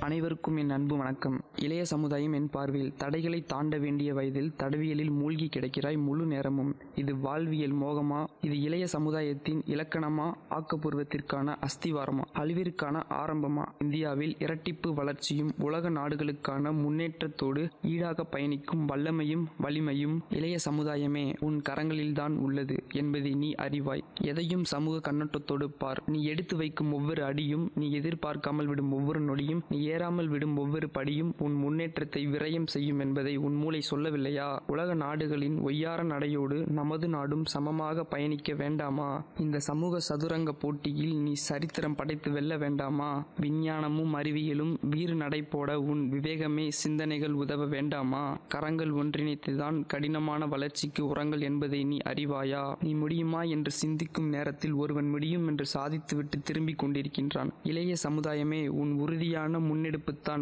அனைவருக்கும் என் அன்பு வணக்கம் இளைய சமுதாயம் என் பார்வையில் தடைகளை தாண்ட வேண்டிய வயதில் தடவியலில் மூழ்கி கிடக்கிறாய் முழு நேரமும் இது வாழ்வியல் மோகமா இது இளைய சமுதாயத்தின் இலக்கணமா ஆக்கப்பூர்வத்திற்கான அஸ்திவாரமா அழிவிற்கான ஆரம்பமா இந்தியாவில் இரட்டிப்பு வளர்ச்சியும் உலக நாடுகளுக்கான முன்னேற்றத்தோடு ஈடாக பயணிக்கும் வல்லமையும் வலிமையும் இளைய சமுதாயமே உன் கரங்களில்தான் உள்ளது என்பதை நீ அறிவாய் எதையும் சமூக கண்ணோட்டத்தோடு பார் நீ எடுத்து வைக்கும் ஒவ்வொரு அடியும் நீ எதிர்பார்க்காமல் விடும் ஒவ்வொரு நொடியும் நீ ஏறாமல் விடும் ஒவ்வொரு படியும் உன் முன்னேற்றத்தை விரயம் செய்யும் என்பதை உன் மூளை சொல்லவில்லையா உலக நாடுகளின் ஒய்யார நடையோடு நமது நாடும் சமமாக பயணிக்க வேண்டாமா இந்த சமூக சதுரங்க போட்டியில் நீ சரித்திரம் படைத்து வெல்ல வேண்டாமா விஞ்ஞானமும் அறிவியலும் வீறு நடை போட உன் விவேகமே சிந்தனைகள் உதவ வேண்டாமா கரங்கள் ஒன்றிணைத்துதான் கடினமான வளர்ச்சிக்கு உரங்கள் என்பதை நீ அறிவாயா நீ முடியுமா என்று சிந்திக்கும் நேரத்தில் ஒருவன் முடியும் என்று சாதித்துவிட்டு திரும்பிக் கொண்டிருக்கின்றான் இளைய சமுதாயமே உன் உறுதியான முன்னெடுப்புத்தான்